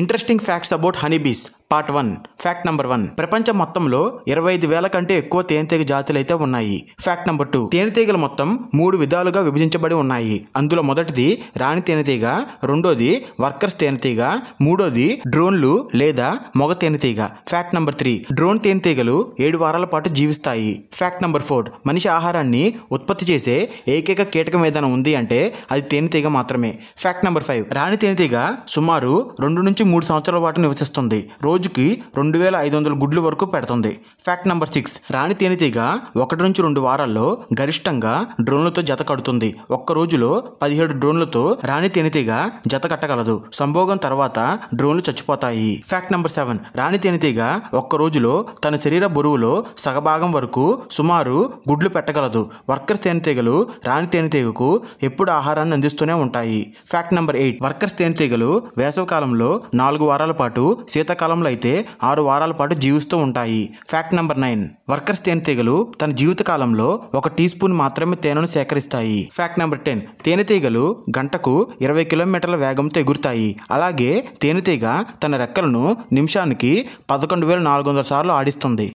interesting facts about honeybees part one fact number one ప్రపంచం మొత్తంలో ఇరవై ఐదు వేల కంటే ఎక్కువ తేనెటీగ జాతులు అయితే ఉన్నాయి ఫ్యాక్ట్ నంబర్ టూ తేనెటీగలు మొత్తం మూడు విధాలుగా విభజించబడి ఉన్నాయి అందులో మొదటిది రాణి తేనెటీగ రెండోది వర్కర్స్ తేనెటీగ మూడోది డ్రోన్లు లేదా మొగ తేనెటీగ ఫ్యాక్ట్ నంబర్ త్రీ డ్రోన్ తేనెటీగలు ఏడు వారాల పాటు జీవిస్తాయి ఫ్యాక్ట్ నంబర్ ఫోర్ మనిషి ఆహారాన్ని ఉత్పత్తి చేసే ఏకైక కీటకం ఏదైనా ఉంది అంటే అది తేనెటీగ మాత్రమే ఫ్యాక్ట్ నంబర్ ఫైవ్ రాణి తేనెటీగ సుమారు రెండు నుంచి మూడు సంవత్సరాల పాటు నివసిస్తుంది రోజుకి రెండు వేల ఐదు వందల గుడ్లు వరకు పెడుతుంది ఫ్యాక్ట్ నంబర్ సిక్స్ రాణి తేనెటీగ ఒకటి నుంచి రెండు వారాల్లో గరిష్టంగా డ్రోన్లతో జత కడుతుంది ఒక్క రోజులో పదిహేడు డ్రోన్లతో రాణి తేనెటీగ జత కట్టగలదు సంభోగం తర్వాత డ్రోన్లు చచ్చిపోతాయి ఫ్యాక్ట్ నంబర్ సెవెన్ రాణి తేనెటీగ ఒక్క రోజులో తన శరీర బరువులో సగభాగం వరకు సుమారు గుడ్లు పెట్టగలదు వర్కర్స్ తేనెటీగలు రాణి తేనెటీగకు ఎప్పుడు ఆహారాన్ని అందిస్తూనే ఉంటాయి ఫ్యాక్ట్ నంబర్ ఎయిట్ వర్కర్స్ తేనెటీగలు వేసవికాలంలో నాలుగు వారాల పాటు శీతాకాలంలో అయితే ఆరు వారాల పాటు జీవిస్తూ ఉంటాయి ఫ్యాక్ట్ నంబర్ నైన్ వర్కర్స్ తేనెటీగలు తన జీవిత కాలంలో ఒక టీ స్పూన్ మాత్రమే తేనెను సేకరిస్తాయి ఫ్యాక్ట్ నెంబర్ టెన్ తేనెటీగలు గంటకు ఇరవై కిలోమీటర్ల వేగంతో ఎగురుతాయి అలాగే తేనెటీగ తన రెక్కలను నిమిషానికి పదకొండు వేల నాలుగు వందల సార్లు ఆడిస్తుంది